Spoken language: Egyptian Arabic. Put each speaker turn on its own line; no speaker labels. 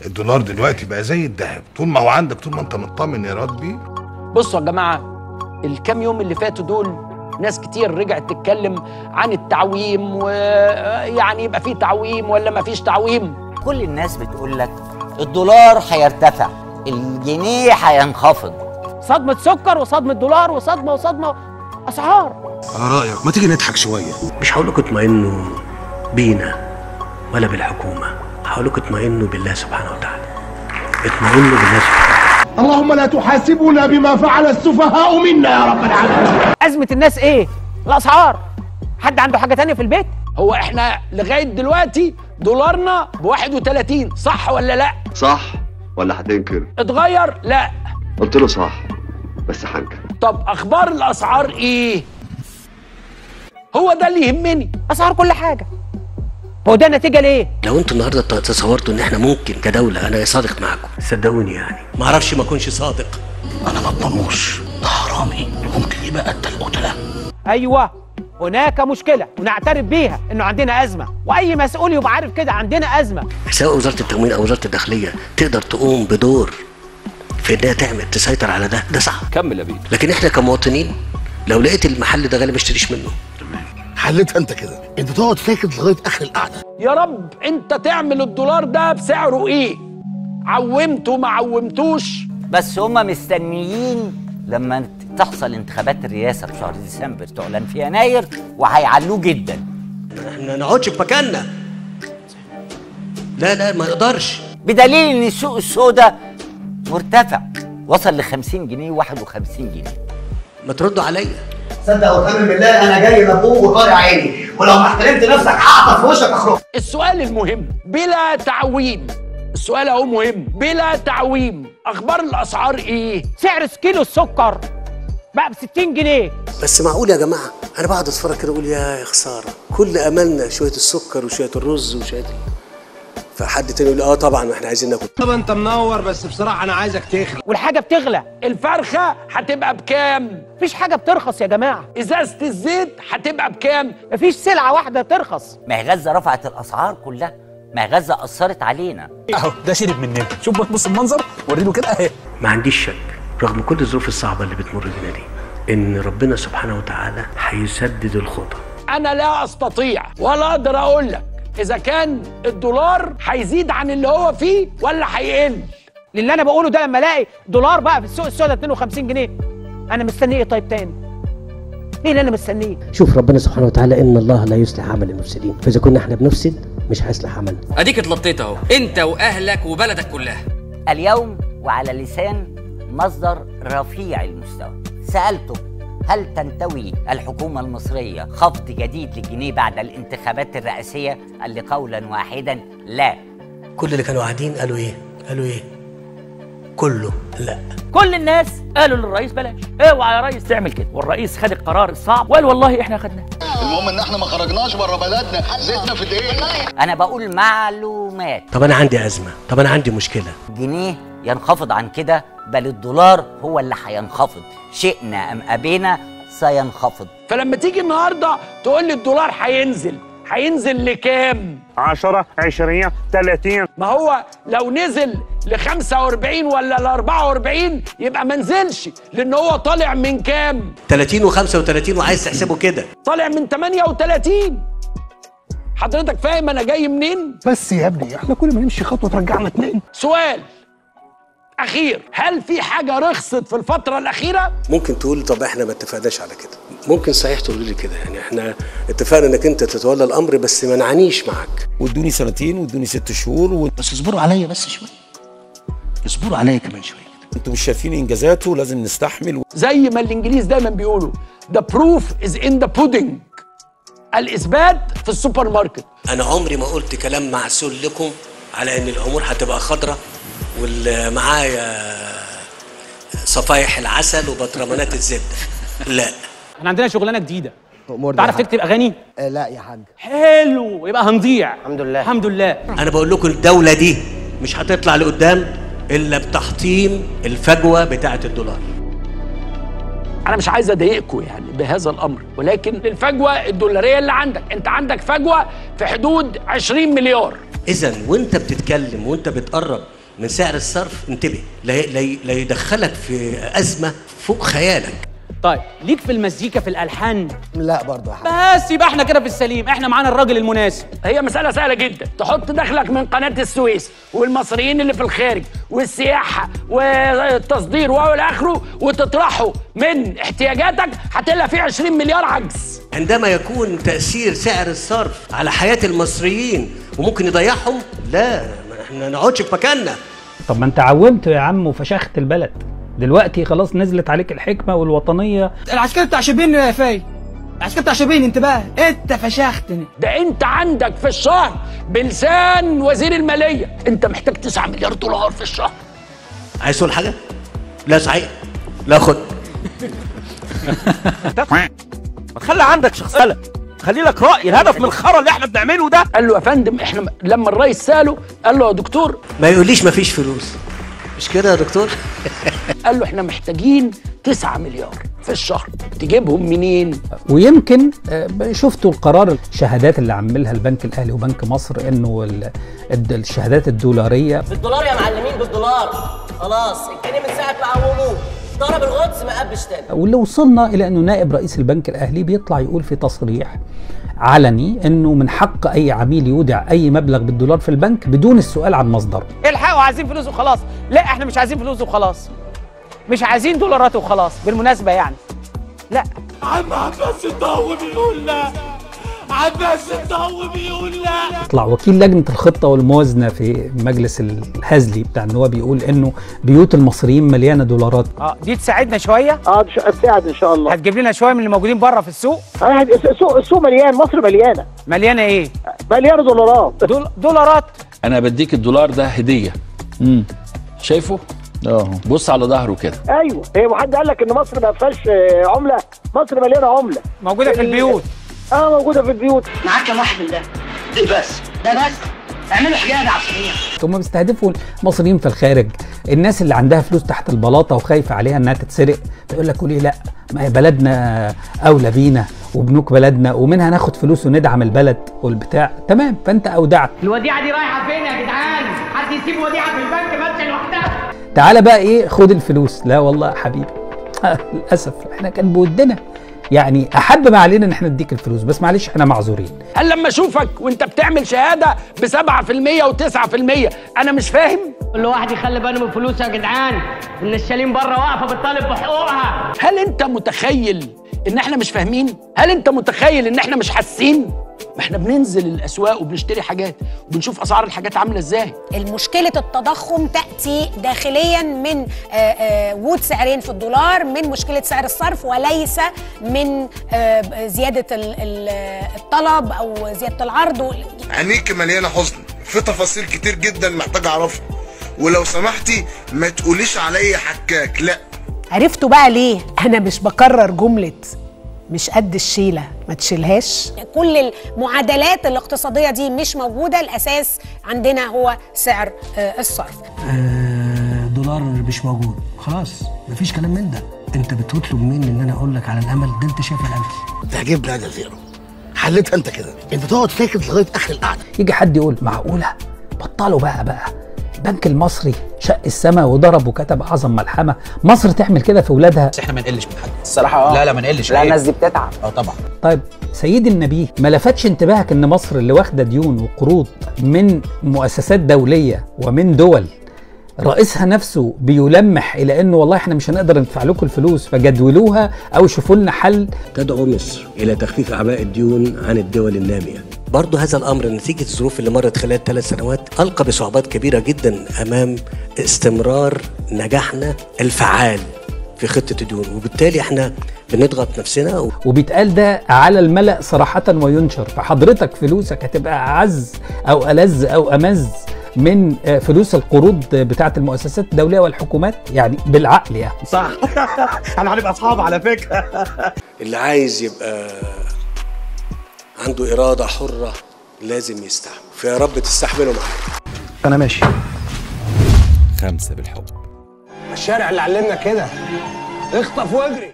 الدولار دلوقتي بقى زي الذهب طول ما هو عندك طول ما انت مطمن يا ربي
بصوا يا جماعه الكام يوم اللي فاتوا دول ناس كتير رجعت تتكلم عن التعويم ويعني يبقى في تعويم ولا ما فيش تعويم
كل الناس بتقول لك الدولار هيرتفع الجنيه هينخفض
صدمة سكر وصدمة دولار وصدمة وصدمة أسعار
على رأيك ما تيجي نضحك شوية
مش هقول لكم اطمئنوا بينا ولا بالحكومة هقول لكم اطمئنوا بالله سبحانه وتعالى اطمئنوا بالله سبحانه
اللهم لا تحاسبنا بما فعل السفهاء منا يا رب العالمين
أزمة الناس إيه؟ الأسعار حد عنده حاجة تانية في البيت؟
هو احنا لغايه دلوقتي دولارنا ب 31 صح ولا لا؟
صح ولا هتنكر؟
اتغير؟ لا
قلت له صح بس هنكر
طب اخبار الاسعار ايه؟ هو ده اللي يهمني
أسعار كل حاجة هو ده نتيجة لإيه؟
لو انتوا النهارده تصورتوا ان احنا ممكن كدولة انا صادق معاكم صدقوني يعني ما اعرفش ما اكونش صادق
انا ما اضمنوش ده حرامي ممكن يبقى قتل قتله
أيوه هناك مشكلة ونعترف بيها إنه عندنا أزمة وأي مسؤول يبقى عارف كده عندنا أزمة
سواء وزارة التموين او وزارة الداخلية تقدر تقوم بدور في انها تعمل تسيطر على ده ده صح
كمل يا بيه
لكن احنا كمواطنين لو لقيت المحل ده غالي ما اشتريش منه
حلتها انت كده انت تقعد ساكت لغايه اخر القعده
يا رب انت تعمل الدولار ده بسعره ايه؟ عومته ما عومتوش
بس هما مستنيين لما تحصل انتخابات الرئاسة في شهر ديسمبر تعلن في يناير وهيعلوه جدا
احنا ما نقعدش في مكاننا لا لا ما نقدرش
بدليل ان السوق السوداء مرتفع وصل ل 50 جنيه و51 جنيه
ما تردوا عليا
صدق وتامن بالله انا جاي مبوق وطالع عيني ولو ما احترمت نفسك هقطع في وشك اخرج
السؤال المهم بلا تعويم السؤال اهو مهم بلا تعويم اخبار الاسعار ايه؟
سعر كيلو السكر بقى ب 60 جنيه
بس معقول يا جماعه انا بقعد اتفرج كده اقول يا يا خساره كل املنا شويه السكر وشويه الرز وشويه ال- فحد تاني يقول اه طبعا احنا عايزين ناكل
طب انت منور بس بصراحه انا عايزك تخلق
والحاجة بتغلى
الفرخه هتبقى بكام؟
مفيش حاجة بترخص يا جماعة
ازازه الزيت هتبقى بكام؟
مفيش سلعة واحدة ترخص
ما هي غزة رفعت الأسعار كلها ما هي غزة أثرت علينا
اهو ده شرب مننا شوف بص المنظر وريله كده اهي
ما عنديش شك رغم كل الظروف الصعبه اللي بتمر بينا دي ان ربنا سبحانه وتعالى هيسدد الخطى
انا لا استطيع ولا اقدر اقول لك اذا كان الدولار هيزيد عن اللي هو فيه ولا هيقل
اللي أنا بقوله ده لما ألاقي دولار بقى في السوق السوداء 52 جنيه أنا مستني إيه طيب تاني؟ إيه اللي أنا مستنيه؟
شوف ربنا سبحانه وتعالى ان الله لا يصلح عمل المفسدين فاذا كنا احنا بنفسد مش هيصلح عملنا
اديك اتلطيت اهو انت واهلك وبلدك كلها
اليوم وعلى لسان مصدر رفيع المستوى سألته هل تنتوي الحكومة المصرية خفض جديد للجنيه بعد الانتخابات الرئاسية؟ قال لي قولا واحدا لا
كل اللي كانوا قاعدين قالوا ايه قالوا ايه كله لا
كل الناس قالوا للرئيس بلاش اوعى يا ريس تعمل كده والرئيس خد القرار الصعب وقال والله احنا خدناه
المهم ان احنا ما خرجناش بره بلدنا زيتنا في دقيقه
أنا بقول معلومات
طب انا عندي ازمه طب انا عندي مشكله
جنيه ينخفض عن كده بل الدولار هو اللي هينخفض شئنا أم أبينا سينخفض
فلما تيجي النهارده تقول لي الدولار هينزل هينزل لكام
10 20 30
ما هو لو نزل ل 45 ولا ل 44 يبقى ما نزلش لان هو طالع من كام
30 و35 وعايز تحسبه كده
طالع من 38 حضرتك فاهم انا جاي منين
بس يا ابني احنا كل ما نمشي خطوه ترجعنا اتنين
سؤال اخير هل في حاجه رخصت في الفتره الاخيره
ممكن تقول طب احنا ما اتفقناش على كده ممكن صحيح تقول لي كده يعني احنا اتفقنا انك انت تتولى الامر بس ما نعنيش معاك
وادوني سنتين وادوني ست شهور و...
بس اصبروا عليا بس شويه اصبروا عليا كمان شويه
انتوا مش شايفين انجازاته لازم نستحمل و...
زي ما الانجليز دايما بيقولوا the proof is in the pudding الاثبات في السوبر ماركت
انا عمري ما قلت كلام معسول لكم على ان الامور هتبقى خضراء والمعايا صفايح العسل وبطرمانات الزبده لا
احنا عندنا شغلانة جديدة
امور
تعرف تكتب أغاني؟
آه لا يا حاج
حلو يبقى هنضيع
الحمد لله
الحمد لله
انا بقول لكم الدوله دي مش هتطلع لقدام الا بتحطيم الفجوه بتاعه الدولار
انا مش عايز اضايقكم يعني بهذا الامر ولكن الفجوه الدولاريه اللي عندك انت عندك فجوه في حدود 20 مليار
اذا وانت بتتكلم وانت بتقرب من سعر الصرف انتبه لا لا- لا يدخلك في ازمه فوق خيالك
طيب ليك في المزيكا في الالحان
لا برضه يا حبيبي.
بس يبقى احنا كده في السليم احنا معانا الراجل المناسب
هي مسألة سهلة جدا تحط دخلك من قناة السويس والمصريين اللي في الخارج والسياحة والتصدير وإلى آخره وتطرحه من احتياجاتك هتلاقي فيه 20 مليار عجز
عندما يكون تاثير سعر الصرف على حياه المصريين وممكن يضيعهم لا ما احنا نقعدش في مكاننا
طب ما انت عومت يا عم وفشخت البلد دلوقتي خلاص نزلت عليك الحكمه والوطنيه
العسكري بتاع شبين يا فاي العسكري بتاع شبين انتباه انت فشختني
ده انت عندك في الشهر بلسان وزير المالية انت محتاج 9 مليار دولار في الشهر
عايز تقول حاجه لا صحيح لا خد
ما تخلي عندك شخصيه خلي لك راي الهدف من الخرا اللي احنا بنعمله ده
قال له يا فندم احنا لما الرئيس ساله قال له يا دكتور
ما يقوليش ما فيش فلوس مش كده يا دكتور
قال له احنا محتاجين 9 مليار في الشهر تجيبهم منين
ويمكن آه، شفتوا القرار الشهادات اللي عملها البنك الاهلي وبنك مصر انه ال- الد- الشهادات الدولاريه
بالدولار يا معلمين بالدولار خلاص الجنيه من ساعه ما قوموه ضرب القدس ما قبش تاني
واللي وصلنا الى انه نائب رئيس البنك الاهلي بيطلع يقول في تصريح علني انه من حق اي عميل يودع اي مبلغ بالدولار في البنك بدون السؤال عن مصدره
الحقوا عايزين فلوس وخلاص لا احنا مش عايزين فلوس وخلاص مش عايزين دولارات وخلاص بالمناسبه يعني لا
عم عباس الضو بيقول لا عباس الضو بيقول لا
يطلع وكيل لجنه الخطه والموازنه في مجلس الهزلي بتاع النواب بيقول انه بيوت المصريين مليانه دولارات
اه دي تساعدنا شويه
اه تساعد ان شاء الله
هتجيب لنا شويه من اللي موجودين بره في السوق
آه، السوق السوق مليان مصر مليانه
مليانه ايه
مليانه دولارات
دول دولارات
انا بديك الدولار ده هديه امم شايفه اه بص على ظهره كده
ايوه هي حد قال لك ان مصر ما فيهاش آه، عمله مصر مليانه عمله
موجوده في البيوت
اه موجوده في البيوت
معاك كام واحد من ده دي بس ده بس اعملوا حجاب على السريع
هم بيستهدفوا المصريين في الخارج الناس اللي عندها فلوس تحت البلاطه وخايفه عليها انها تتسرق فيقول لك ليه لا ما هي بلدنا اولى بينا وبنوك بلدنا ومنها ناخد فلوس وندعم البلد والبتاع تمام فانت اودعت
الوديعه دي رايحه فين يا جدعان حد يسيب وديعه في البنك ماشيه لوحدها
تعالى بقى ايه خد الفلوس لا والله يا حبيبي للاسف احنا كان بودنا يعني احب ما علينا ان احنا نديك الفلوس بس معلش احنا معذورين
هل لما اشوفك وانت بتعمل شهاده ب 7% و9% انا مش فاهم
كل واحد يخلي باله من فلوسه يا جدعان ان الشالين بره واقفه بتطالب بحقوقها
هل انت متخيل ان احنا مش فاهمين هل انت متخيل ان احنا مش حاسين ما احنا بننزل الاسواق وبنشتري حاجات وبنشوف اسعار الحاجات عامله ازاي
المشكلة التضخم تأتي داخليا من آه، آه، وجود سعرين في الدولار من مشكلة سعر الصرف وليس من آه، زيادة ال- ال- الطلب أو زيادة العرض وال-
عينيك مليانه حزن في تفاصيل كتير جدا محتاج اعرفها ولو سمحتي ما تقوليش عليا حكاك لا
عرفتوا بقى ليه انا مش بكرر جمله مش قد الشيله ما تشيلهاش
كل المعادلات الاقتصادية دي مش موجودة الأساس عندنا هو سعر آه، الصرف
دولار مش موجود خلاص مفيش كلام من ده انت بتطلب مني ان انا اقول لك على الامل ده انت شايف الامل
تعجبني هذا زيرو حلتها انت كده انت تقعد ساكت لغايه اخر القعده
يجي حد يقول معقوله بطلوا بقى بقى البنك المصري شق السماء وضرب وكتب اعظم ملحمه مصر تعمل كده في ولادها
بس احنا ما نقلش من حد الصراحه اه لا لا ما نقلش
لا، الناس
دي بتتعب اه طبعا
طيب سيدي النبي ما لفتش انتباهك ان مصر اللي واخده ديون وقروض من مؤسسات دوليه ومن دول رئيسها نفسه بيلمح الى انه والله احنا مش هنقدر ندفع لكم الفلوس فجدولوها او شوفوا لنا حل
تدعو مصر الى تخفيف اعباء الديون عن الدول الناميه برضه هذا الامر نتيجه الظروف اللي مرت خلال ثلاث سنوات القى بصعوبات كبيره جدا امام استمرار نجاحنا الفعال في خطه الديون وبالتالي احنا بنضغط نفسنا و...
وبيتقال ده على الملأ صراحة وينشر فحضرتك فلوسك هتبقى أعز أو ألذ أو أمز من آه، فلوس القروض بتاعة المؤسسات الدولية والحكومات يعني بالعقل يعني
صح احنا هنبقى اصحاب على فكره
اللي عايز يبقى عنده اراده حره لازم يستحمل فيا رب تستحملوا معايا
انا ماشي
خمسة بالحب
الشارع اللي علمنا كده اخطف واجري